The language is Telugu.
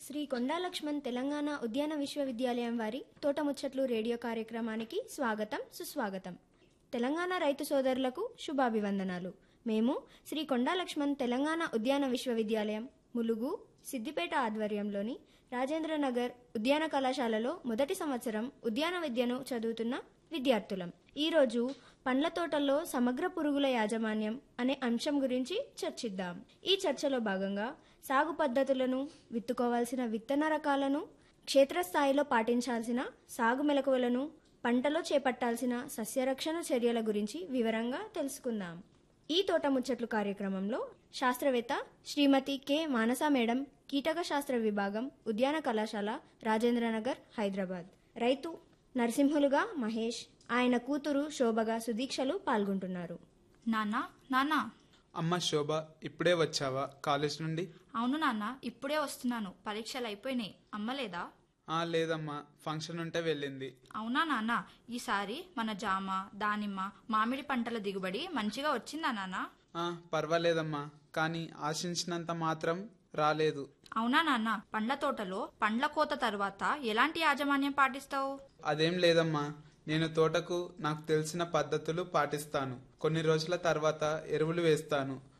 శ్రీ కొండా లక్ష్మణ్ తెలంగాణ ఉద్యాన విశ్వవిద్యాలయం వారి తోటముచ్చట్లు రేడియో కార్యక్రమానికి స్వాగతం సుస్వాగతం తెలంగాణ రైతు సోదరులకు శుభాభివందనాలు మేము శ్రీ కొండా లక్ష్మణ్ తెలంగాణ ఉద్యాన విశ్వవిద్యాలయం ములుగు సిద్దిపేట ఆధ్వర్యంలోని రాజేంద్రనగర్ ఉద్యాన కళాశాలలో మొదటి సంవత్సరం ఉద్యాన విద్యను చదువుతున్న విద్యార్థులం ఈరోజు పండ్ల తోటల్లో సమగ్ర పురుగుల యాజమాన్యం అనే అంశం గురించి చర్చిద్దాం ఈ చర్చలో భాగంగా సాగు పద్ధతులను విత్తుకోవాల్సిన విత్తన రకాలను క్షేత్రస్థాయిలో పాటించాల్సిన సాగు మెలకువలను పంటలో చేపట్టాల్సిన సస్యరక్షణ చర్యల గురించి వివరంగా తెలుసుకుందాం ఈ తోట ముచ్చట్లు కార్యక్రమంలో శాస్త్రవేత్త శ్రీమతి కె మానస మేడం కీటక శాస్త్ర విభాగం ఉద్యాన కళాశాల రాజేంద్రనగర్ హైదరాబాద్ రైతు నరసింహులుగా మహేష్ ఆయన కూతురు శోభగా సుదీక్షలు పాల్గొంటున్నారు నాన్నా నాన్నా అమ్మ శోభ ఇప్పుడే వచ్చావా కాలేజ్ నుండి అవును నాన్న ఇప్పుడే వస్తున్నాను పరీక్షలు అయిపోయినాయి అమ్మలేదా ఆ లేదమ్మా ఫంక్షన్ ఉంటే వెళ్ళింది అవునా నాన్న ఈసారి మన జామ దానిమ్మ మామిడి పంటల దిగుబడి మంచిగా వచ్చిందా నాన్న ఆ పర్వాలేదమ్మా కానీ ఆశించినంత మాత్రం రాలేదు అవునా నాన్న పండ్ల తోటలో పండ్ల కోత తర్వాత ఎలాంటి యాజమాన్యం పాటిస్తావు అదేం లేదమ్మా నేను తోటకు నాకు తెలిసిన పద్ధతులు పాటిస్తాను కొన్ని రోజుల తర్వాత ఎరువులు వేస్తాను